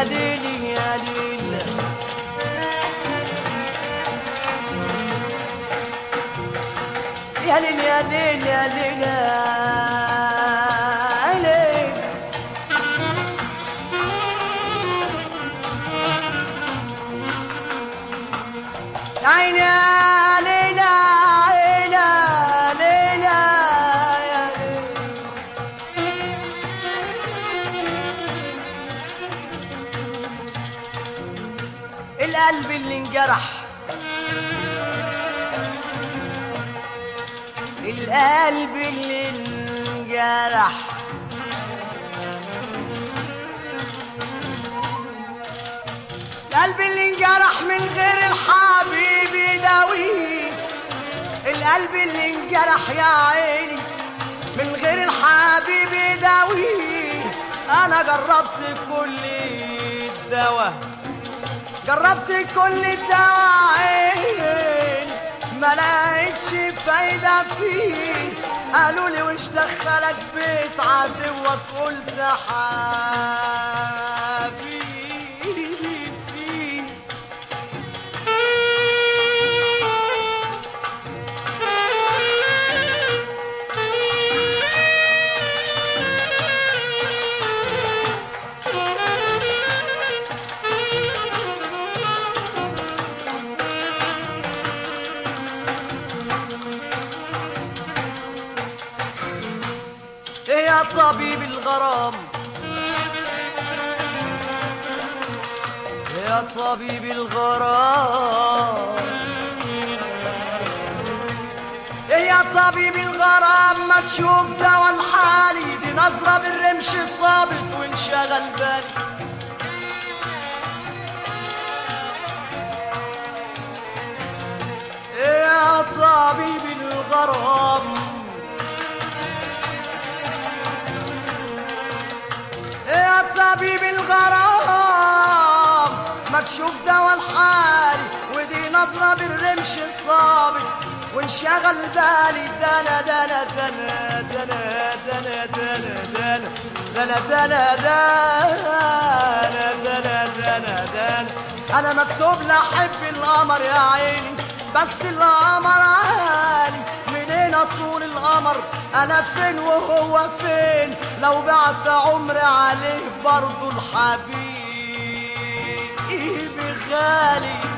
يا ليل يا ليل يا ليل يا ليل يا ليل يا ليل يا عيني يا ليل يا ليل ليل يا ليل القلب اللي انجرح القلب اللي انجرح القلب اللي انجرح من غير الحبيب يداويه القلب اللي انجرح يا عيني من غير الحبيب يداويه انا جربت كل الدواء جربت كل الدواعين ما لقيتش فايدة فيه قالوا لي وش دخلك بيت عدوك قلت حبيبي فيه إيه يا طبيب الغرام يا طبيب الغرام إيه يا طبيب الغرام ما تشوف دوا الحالي دي نظرة بالرمش الصابت وانشغل بالي إيه يا طبيب الغرام يا طبيب الغرام ما تشوف دوا الحالي ودي نظرة بالرمش الصابت وانشغل بالي دنا دنا دنا دنا دنا دنا دنا دنا دنا دنا دنا دنا دنا انا مكتوب لحب القمر يا عيني بس القمر عالي منين طول القمر انا فين وهو فين لو بعت عمري عليه برضو الحبيب غالي